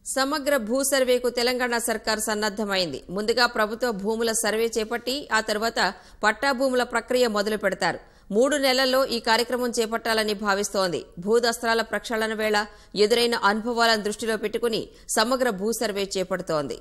సమగ్ర భూ సర్వేకు తెలంగాణ సర్కార్ సన్నద్దమైంది ముందుగా ప్రభుత్వ భూముల సర్వే చేపట్టి ఆ తర్వాత పట్టా భూముల ప్రక్రియ మొదలు పెడతారు మూడు నెలల్లో ఈ కార్యక్రమం చేపట్టాలని భావిస్తోంది భూదస్త్రాల ప్రక్షాళన వేళ ఎదురైన అనుభవాలను దృష్టిలో పెట్టుకుని సమగ్ర భూ సర్వే చేపడుతోంది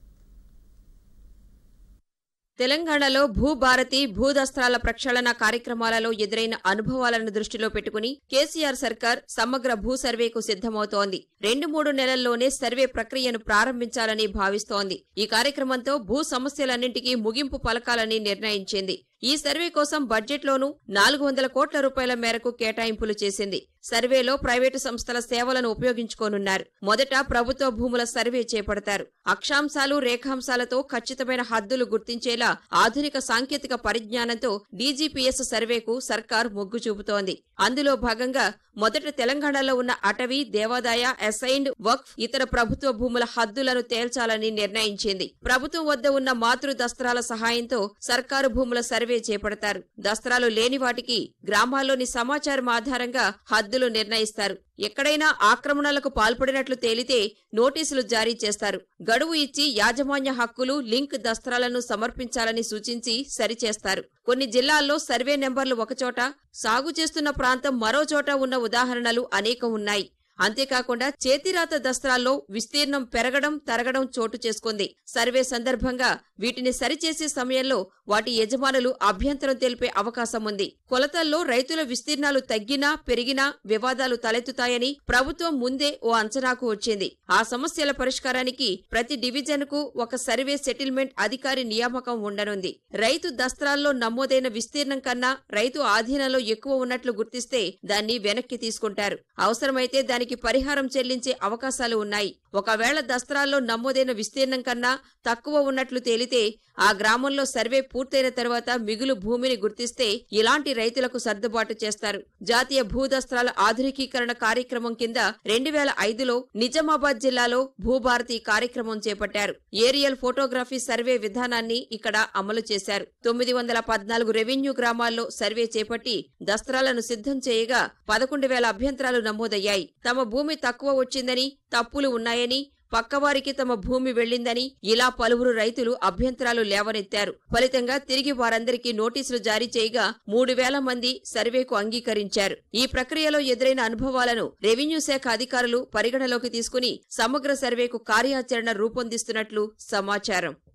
తెలంగాణలో భూభారతి భూదస్త్రాల ప్రక్షాళన కార్యక్రమాలలో ఎదురైన అనుభవాలను దృష్టిలో పెట్టుకుని కేసీఆర్ సర్కార్ సమగ్ర భూ సర్వేకు సిద్దమవుతోంది రెండు మూడు నెలల్లోనే సర్వే ప్రక్రియను ప్రారంభించాలని భావిస్తోంది ఈ కార్యక్రమంతో భూ సమస్యలన్నింటికీ ముగింపు పలకాలని నిర్ణయించింది ఈ సర్వే కోసం బడ్జెట్లోనూ నాలుగు వందల కోట్ల రూపాయల మేరకు కేటాయింపులు చేసింది సర్వేలో ప్రైవేటు సంస్థల సేవలను ఉపయోగించుకోనున్నారు మొదట ప్రభుత్వ భూముల సర్వే చేపడతారు అక్షాంశాలు రేఖాంశాలతో ఖచ్చితమైన హద్దులు గుర్తించేలా ఆధునిక సాంకేతిక పరిజ్ఞానంతో డీజీపీఎస్ సర్వేకు సర్కార్ మొగ్గు చూపుతోంది అందులో భాగంగా మొదట తెలంగాణలో ఉన్న అటవీ దేవాదాయ అసైన్డ్ వక్ఫ్ ఇతర ప్రభుత్వ భూముల హద్దులను తేల్చాలని నిర్ణయించింది ప్రభుత్వం వద్ద ఉన్న మాతృ దస్త్రాల సహాయంతో సర్కారు భూముల సర్వే చేపడతారు దస్త్రాలు లేని వాటికి గ్రామాల్లోని సమాచారం ఆధారంగా హద్దులు నిర్ణయిస్తారు ఎక్కడైనా ఆక్రమణలకు పాల్పడినట్లు తేలితే నోటీసులు జారీ చేస్తారు గడువు ఇచ్చి యాజమాన్య హక్కులు లింక్ దస్త్రాలను సమర్పించాలని సూచించి సరిచేస్తారు కొన్ని జిల్లాల్లో సర్వే నెంబర్లు ఒకచోట సాగు చేస్తున్న ప్రాంతం మరో చోట ఉన్న ఉదాహరణలు అనేకం ఉన్నాయి అంతేకాకుండా చేతిరాత దస్త్రాల్లో విస్తీర్ణం పెరగడం తరగడం చోటు చేసుకుంది సర్వే సందర్భంగా వీటిని సరిచేసే సమయంలో వాటి యజమానులు అభ్యంతరం తెలిపే అవకాశం ఉంది కొలతల్లో రైతుల విస్తీర్ణాలు తగ్గినా పెరిగినా వివాదాలు తలెత్తుతాయని ప్రభుత్వం ముందే ఓ అంచనాకు వచ్చింది ఆ సమస్యల పరిష్కారానికి ప్రతి డివిజన్ కు ఒక సర్వే సెటిల్మెంట్ అధికారి నియామకం ఉండనుంది రైతు దస్త్రాల్లో నమోదైన విస్తీర్ణం కన్నా రైతు ఆధీనంలో ఎక్కువ ఉన్నట్లు గుర్తిస్తే దాన్ని వెనక్కి తీసుకుంటారు అవసరమైతే దానికి పరిహారం చెల్లించే అవకాశాలు ఉన్నాయి ఒకవేళ దస్త్రాల్లో నమోదైన విస్తీర్ణం కన్నా తక్కువ ఉన్నట్లు తేలితే ఆ గ్రామంలో సర్వే పూర్తయిన తర్వాత మిగులు భూమిని గుర్తిస్తే ఇలాంటి రైతులకు సర్దుబాటు చేస్తారు జాతీయ భూదస్త్రాల ఆధునికీకరణ కార్యక్రమం కింద రెండు వేల ఐదులో నిజామాబాద్ జిల్లాలో భూభారతి కార్యక్రమం చేపట్టారు ఏరియల్ ఫోటోగ్రఫీ సర్వే విధానాన్ని ఇక్కడ అమలు చేశారు తొమ్మిది వందల పద్నాలుగు రెవెన్యూ గ్రామాల్లో సర్వే చేపట్టి దస్త్రాలను సిద్ధం చేయగా పదకొండు వేల అభ్యంతరాలు నమోదయ్యాయి తమ భూమి తక్కువ వచ్చిందని తప్పులు ఉన్నాయని పక్కవారికి తమ భూమి వెళ్లిందని ఇలా పలువురు రైతులు అభ్యంతరాలు లేవనెత్తారు ఫలితంగా తిరిగి వారందరికీ నోటీసులు జారీ చేయగా మూడు వేల మంది సర్వేకు అంగీకరించారు ఈ ప్రక్రియలో ఎదురైన అనుభవాలను రెవెన్యూ శాఖ అధికారులు పరిగణలోకి తీసుకుని సమగ్ర సర్వేకు కార్యాచరణ రూపొందిస్తున్నట్లు సమాచారం